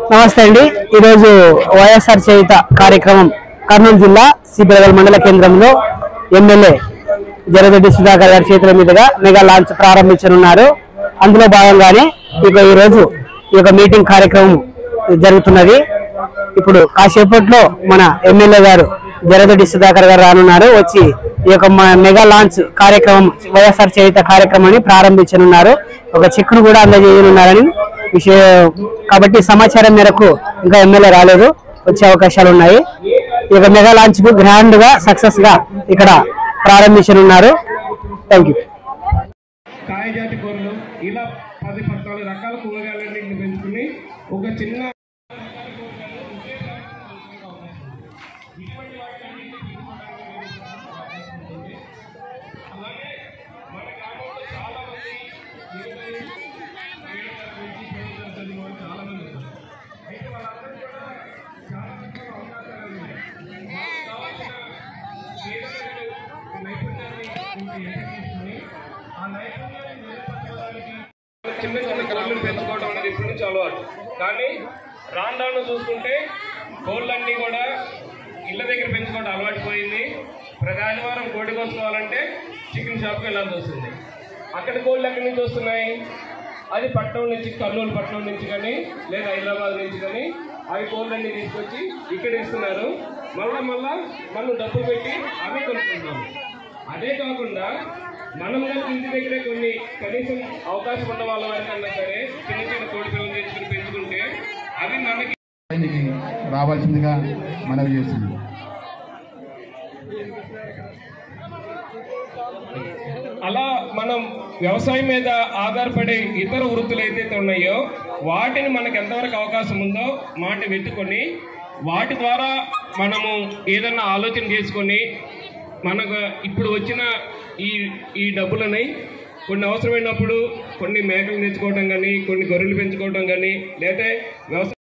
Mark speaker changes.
Speaker 1: నమస్తే అండి ఈరోజు వైఎస్ఆర్ చేయుత కార్యక్రమం కర్నూలు జిల్లా సిబిరగల్ మండల కేంద్రంలో ఎమ్మెల్యే జరదొడ్డి సుధాకర్ గారి చేతుల మీదుగా మెగా లాంచ్ ప్రారంభించనున్నారు అందులో భాగంగానే ఇక ఈ రోజు ఈ యొక్క మీటింగ్ కార్యక్రమం జరుగుతున్నది ఇప్పుడు కాసేపట్లో మన ఎమ్మెల్యే గారు జరదొడ్డి సుధాకర్ గారు రానున్నారు వచ్చి ఈ యొక్క మ- మెగా లాంచ్ కార్యక్రమం వైఎస్ఆర్ చేయుత కార్యక్రమాన్ని ప్రారంభించనున్నారు ఒక చెక్కును కూడా అందజేయనున్నారని విషయం కాబట్టి సమాచారం మేరకు ఇంకా ఎమ్మెల్యే రాలేదు వచ్చే అవకాశాలు ఉన్నాయి ఇక మెగా లాంచ్ కు గ్రాండ్ గా సక్సెస్ గా ఇక్కడ ప్రారంభించనున్నారు థ్యాంక్ యూ
Speaker 2: కాయజాతి కూరలు ఇలా పది పద్నాలుగు రకాల కూరగాయలన్నింటిని పెంచుకుని ఒక చిన్న చిన్న చిన్న కోళ్ళను పెంచుకోవడం అనేది ఇప్పటి నుంచి అలవాటు కానీ రాను రాను చూసుకుంటే కోళ్ళన్నీ కూడా ఇళ్ళ దగ్గర పెంచుకోవడం అలవాటు పోయింది ప్రతి ఆదివారం కోడి కోసుకోవాలంటే చికెన్ షాప్కి వెళ్ళాల్సి వస్తుంది అక్కడ కోళ్ళు ఎక్కడి నుంచి వస్తున్నాయి అది పట్టణం నుంచి కర్నూలు పట్టణం నుంచి కానీ లేదా హైదరాబాద్ నుంచి కానీ అవి కోళ్ళన్నీ తీసుకొచ్చి ఇక్కడ ఇస్తున్నారు మళ్ళా మళ్ళా మనం డబ్బులు పెట్టి అవి కొనుక్కుంటాము అదే కాకుండా మనం కనుక ఇంటి దగ్గరే కొన్ని కనీసం అవకాశం ఉన్న వాళ్ళ వరకన్నా సరే చిన్న చిన్న కోడి పిల్లలు తెచ్చుకుని పెంచుకుంటే అవి మనకి
Speaker 3: ఆయనకి రావాల్సిందిగా మనవి చేస్తుంది
Speaker 2: అలా మనం వ్యవసాయం మీద ఆధారపడే ఇతర వృత్తులు ఏదైతే ఉన్నాయో వాటిని మనకు ఎంతవరకు అవకాశం ఉందో మాట వెతుకొని వాటి ద్వారా మనము ఏదన్నా ఆలోచన చేసుకొని మనకు ఇప్పుడు వచ్చిన ఈ ఈ డబ్బులని కొన్ని అవసరమైనప్పుడు కొన్ని మేకలు తెచ్చుకోవడం కానీ కొన్ని గొర్రెలు పెంచుకోవడం కానీ లేకపోతే వ్యవసాయం